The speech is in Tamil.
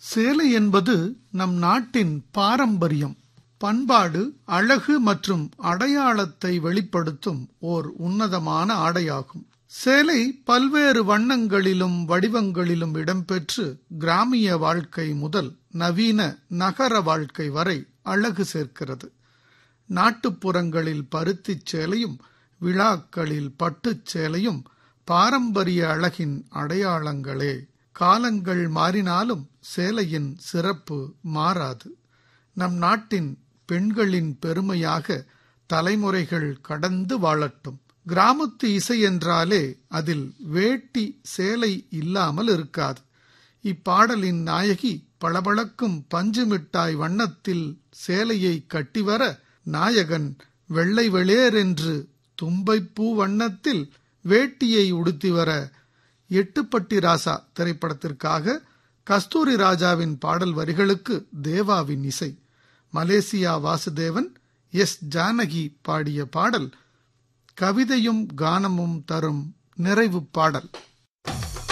சேலை என்பது நம் நாட்டின் பாரம்பரியம் பண்பாடு அழகு மற்றும் அடையாளத்தை வெளிப்படுத்தும் ஓர் உன்னதமான ஆடையாகும் சேலை பல்வேறு வண்ணங்களிலும் வடிவங்களிலும் இடம்பெற்று கிராமிய வாழ்க்கை முதல் நவீன நகர வாழ்க்கை வரை அழகு சேர்க்கிறது நாட்டுப்புறங்களில் பருத்திச் சேலையும் விழாக்களில் பட்டுச் சேலையும் பாரம்பரிய அழகின் அடையாளங்களே காலங்கள் மாறினாலும் சேலையின் சிறப்பு மாறாது நம் நாட்டின் பெண்களின் பெருமையாக தலைமுறைகள் கடந்து வாழட்டும் கிராமத்து இசை என்றாலே அதில் வேட்டி சேலை இல்லாமல் இருக்காது இப்பாடலின் நாயகி பளபளக்கும் பஞ்சு மிட்டாய் வண்ணத்தில் சேலையை கட்டிவர நாயகன் வெள்ளை வெளியேர் என்று தும்பைப்பூ வண்ணத்தில் வேட்டியை உடுத்தி வர எட்டுப்பட்டி ராசா திரைப்படத்திற்காக கஸ்தூரி ராஜாவின் பாடல் வரிகளுக்கு தேவாவின் இசை மலேசியா வாசுதேவன் எஸ் ஜானகி பாடிய பாடல் கவிதையும் கானமும் தரும் நிறைவு பாடல்